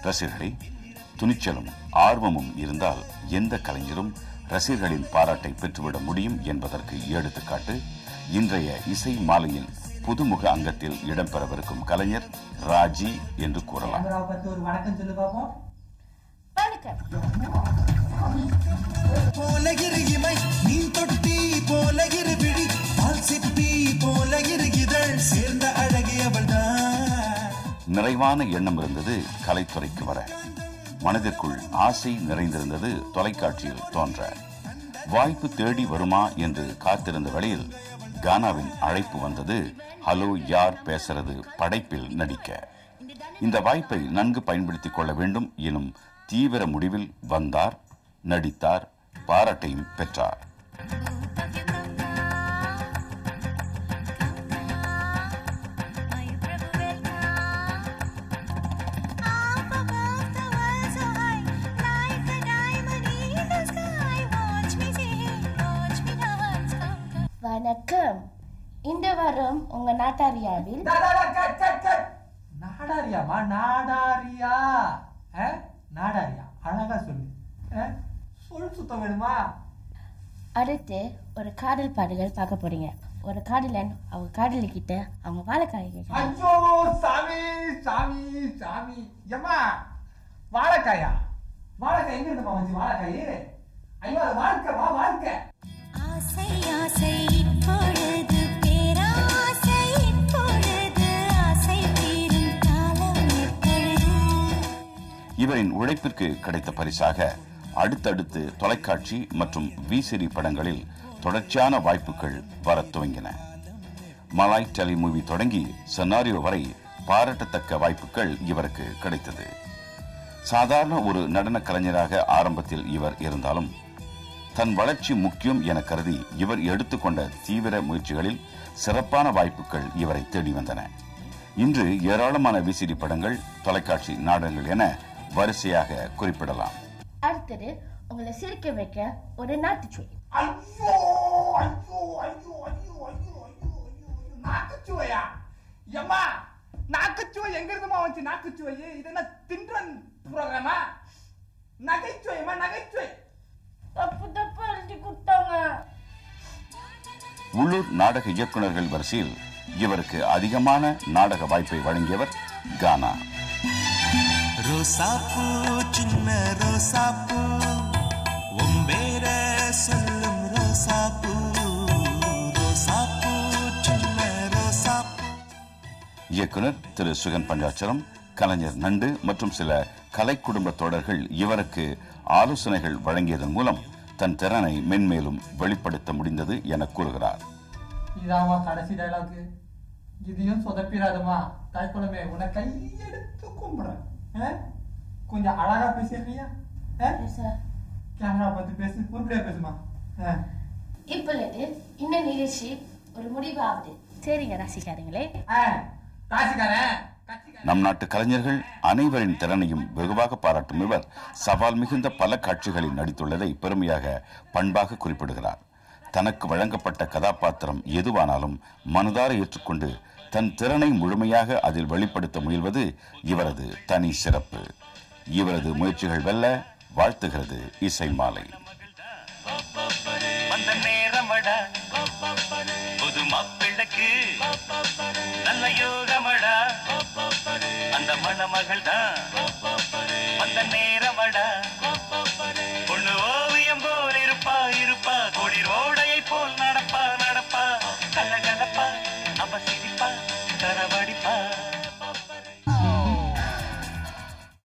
ரசிகர்களே துணிச்சலும் ஆர்வமும் இருந்தால் எந்த கலைஞரும் ரசிகர்களின் பாராட்டை பெற்றுவிட முடியும் என்பதற்கு எடுத்துக்காட்டு இன்றைய இசை மாலையின் புதுமுக அங்கத்தில் இடம்பெறவிருக்கும் கலைஞர் ராஜி என்று கூறலாம் கேமராவை பார்த்து ஒரு வணக்கம் சொல்லு பாப்போம் வணக்கம் போலகிரு இமை மீன் தொட்டி போலகிரு விழி பால் சிப்பி போலகிரு இதழ் சேர்ந்த அழகி அவள்தான் நிறைவான எண்ணம் இருந்தது கலைத்துறைக்கு வர மனதிற்குள் ஆசை நிறைந்திருந்தது தொலைக்காட்சியில் தோன்ற வாய்ப்பு தேடி வருமா என்று காத்திருந்த வேளையில் கானாவின் அழைப்பு வந்தது ஹலோ யார் பேசுறது படைப்பில் நடிக்க இந்த வாய்ப்பை நன்கு பயன்படுத்திக் கொள்ள வேண்டும் எனும் தீவிர முடிவில் வந்தார் நடித்தார் பாராட்டையும் பெற்றார் வணக்கம் இந்த வாரம் உங்க நாட்டாரியாவில் டா, டா, டா, கட், கட், கட். நாடாரியாமா நாடாரியா ஆ? நாடாரியா அழகா சொல்லு ஆ? சொல் சுத்தம் வேணுமா அடுத்து ஒரு காதல் பாடல்கள் பார்க்க போறீங்க ஒரு காதலன் அவங்க காதலி கிட்ட அவங்க வாழைக்காய் கேட்கறாங்க ஐயோ சாமி சாமி சாமி ஏம்மா வாழைக்காயா வாழைக்காய் எங்க இருந்துமா வந்து வாழைக்காய் ஐயோ அது வாழ்க்கைமா வாழ்க்கை ஆசை ஆசை இப்பொழுது பேராசை இப்பொழுது ஆசை தீரும் காலம் எப்பொழுது இவரின் உழைப்பிற்கு கிடைத்த பரிசாக அடுத்தடுத்து தொலைக்காட்சி மற்றும் விசிறி படங்களில் தொடர்ச்சியான வாய்ப்புகள் வரத் துவங்கின மலாய் டெலி மூவி தொடங்கி செனாரியோ வரை பாராட்டத்தக்க வாய்ப்புகள் இவருக்கு கிடைத்தது சாதாரண ஒரு நடன கலைஞராக ஆரம்பத்தில் இவர் இருந்தாலும் தன் வளர்ச்சி முக்கியம் என கருதி இவர் எடுத்துக்கொண்ட தீவிர முயற்சிகளில் சிறப்பான வாய்ப்புகள் இவரை தேடி வந்தன இன்று ஏராளமான விசிடி படங்கள் தொலைக்காட்சி நாடகங்கள் என வரிசையாக குறிப்பிடலாம் அடுத்தது உங்களை சிரிக்க வைக்க ஒரு நாட்டுச்சுவை ஐயோ ஐயோ ஐயோ ஐயோ ஐயோ ஐயோ ஐயோ நாக்குச்சுவையா ஏம்மா நாக்குச்சுவை எங்க இருந்துமா வந்துச்சு நாக்குச்சுவை இது என்ன தின்றன் புரோகிராமா நகைச்சுவைமா நகைச்சுவை தப்பு தப்பு எழுதி கொடுத்தாங்க உள்ளூர் நாடக இயக்குனர்கள் வரிசையில் இவருக்கு அதிகமான நாடக வாய்ப்பை வழங்கியவர் கானா ரோசாப்பூ சின்ன ரோசாப்பூ உம்பேர சொல்லும் ரோசாப்பூ ரோசாப்பூ சின்ன ரோசாப்பூ இயக்குனர் திரு சுகன் பஞ்சாச்சரம் கலைஞர் நண்டு மற்றும் சில கலை குடும்ப தோழர்கள் இவருக்கு ஆலோசனைகள் வழங்கியதன் மூலம் தன் திறனை மென்மேலும் வெளிப்படுத்த முடிந்தது என கூறுகிறார் இதாமா கடைசி டைலாக் இதையும் சொதப்பிடாதமா தாய்க்குளமே உன்னை கையெடுத்து கும்பிடுறேன் ஆ? கொஞ்சம் அழகா பேசிடுறியா சார் கேமரா பார்த்து பேசு உருப்படியா பேசுமா ஆ. இப்பொழுது இந்த நிகழ்ச்சி ஒரு முடிவாகுது சரிங்க ரசிகாரங்களே ஆ, ராசிக்காரன் கட்சிக்காரன் நம் நாட்டு கலைஞர்கள் அனைவரின் திறனையும் வெகுவாக பாராட்டும் இவர் சவால் மிகுந்த பல காட்சிகளில் நடித்துள்ளதை பெருமையாக பண்பாக குறிப்பிடுகிறார் தனக்கு வழங்கப்பட்ட கதாபாத்திரம் எதுவானாலும் மனதார ஏற்றுக்கொண்டு தன் திறனை முழுமையாக அதில் வெளிப்படுத்த முயல்வது இவரது தனி சிறப்பு இவரது முயற்சிகள் வெல்ல வாழ்த்துகிறது இசை மாலை வந்த நேரமடா புது மாப்பிள்ளைக்கு நல்ல யோகமடா அந்த மணமகள் தான் வந்த நேரமடா